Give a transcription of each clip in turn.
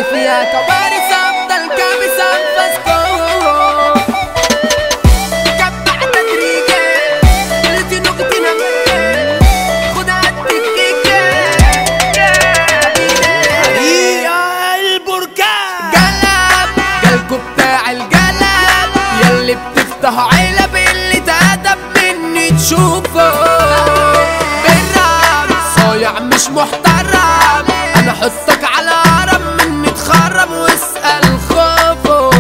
فيها كوارث افضل كابس انفاسكم كبع تدريجي قلتي نقطي نمي خد يا البركان قلب قلبكوا بتاع القلب يلي بتفتحوا علب اللي تأدب مني تشوفه بالراب صايع مش محترم انا احطك على هرم مني تخرب واسأل خوفه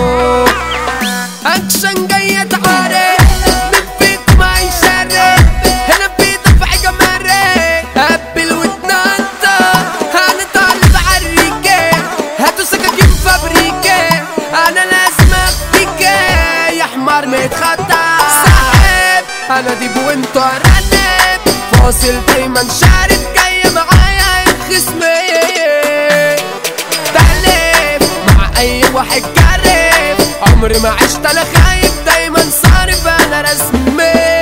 اكشن جاي اتعارك من فيكم هيشرك هنا في دفع جمارك هبل واتنطط انا طالب عالريكة هاتوا سكاكين فابريكة انا لازم اخفيك يا حمار متخطى صاحب انا ديب وانت ارنب فاصل دايما شارد جاية معايا خصمي تحلف مع اي واحد جرب عمري ما عشت انا خايف دايما صارف انا رسمي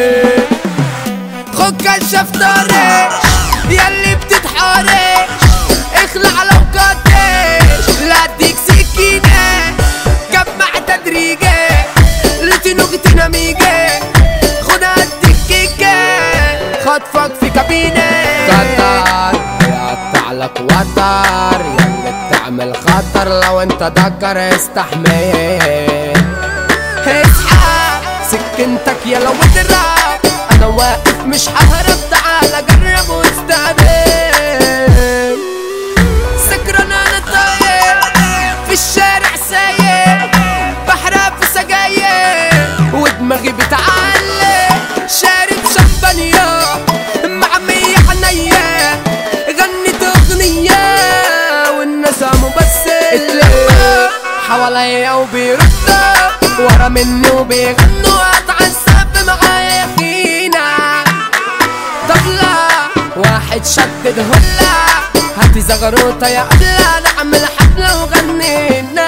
خد كشف طريق ياللي بتتحرك اخلع لو قديش لا اديك سكينة جمع تدريجي لتي نقطة نميجي خد اديك كيكة خطفك في كابينة قطر يقطع لك وتر ياللي بتعمل خطر لو انت دكر استحمل اصحى سكنتك يا لو اضرب انا واقف مش ههرب تعال جرب واستقبل سكران انا طاير في الشارع سايق بحرق في سجاير ودماغي بتعلق شارب شمبانيا مع مية حنية غنت اغنية والناس قاموا بس اتلقوا حواليا وبيردوا ورا مني وبيغنوا اتعذب معايا خينا طبلة واحد شدد هلا هاتي زغروطة يا قبلة نعمل حفلة وغنينا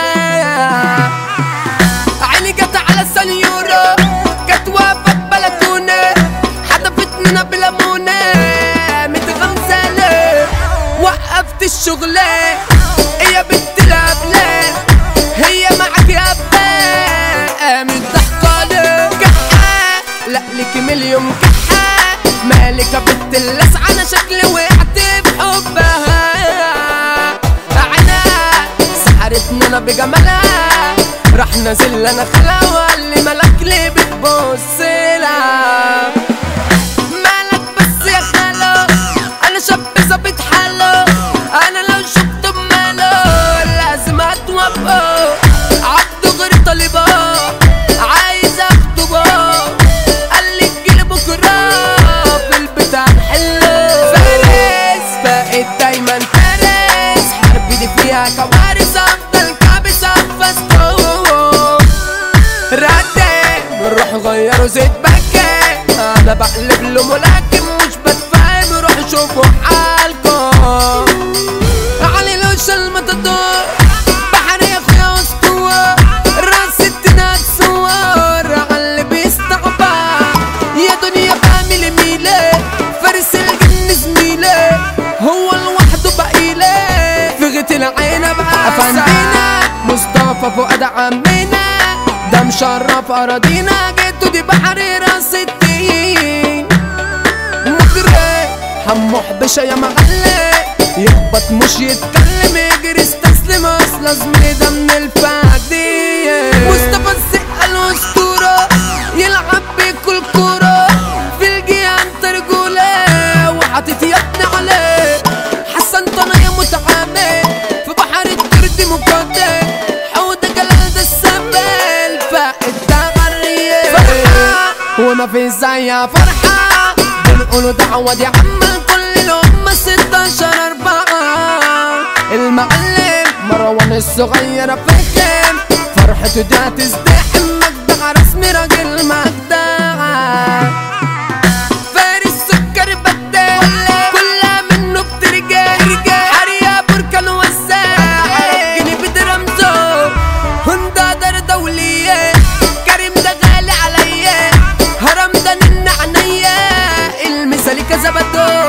عيني جت على سنيورة جت واقفة ببلكونة حدفتنا بليمونة متغمزة وقفت الشغلة يا بنت الهبلة هي معاك يا بنت قامت ضحكة كحة لا لك مليون كحة مالك يا بنت اللسعة انا شكلي وقعت في حبها عنا سحرتني انا بجمالها راح نازل انا خلا وقال لي مالك ليه بتبص لها مالك بس يا خالو انا شاب ظابط حاله انا لو شفته بماله لازم اتوقفه عبده غير طالبه عايز اخطبه قال لي تجيلي بكره في البيت هنحله فارس بقيت دايما فارس حربي دي فيها كوارث افضل كابس انفاسكم ردم روح غيروا زيت بكة انا بقلب له ملاكم مش بتفهم روح شوفوا حالكم علي لو شل متدور بحر يا اخويا اسطوة راس التنات صور على اللي بيستعبى يا دنيا بعمل ميلة فارس الجن زميلة هو لوحده بقيلة فغت العين بقى افندينا مصطفى فؤاد عمنا ده مشرف اراضينا جدو دي بحر راس التين مجري حمو حبشة يا معلق يخبط مش يتكلم يجري استسلم اصلا زميلي ده من الفعدية مصطفى السقا الاسطورة يلعب بكل كورة في الجيان ترجولة وحاطط يدنا عليه حسن طنا يا متعامل في بحر الترد مقدم حوض جلال ده السبل فائد ده غرية فرحة وما في زيها فرحة بنقولوا دعوة دي عمال كل الأمة 16 أربعة المعلم مروان الصغير فخم فرحته دي هتزدحم مجدع رسمي راجل مجدع فارس سكر بدال كلها منه بترجع حريا بركان وساع جني بدرمزو هندا دار دولية كريم ده غالي عليا هرم ده نن عينيا المثالي كذا بدو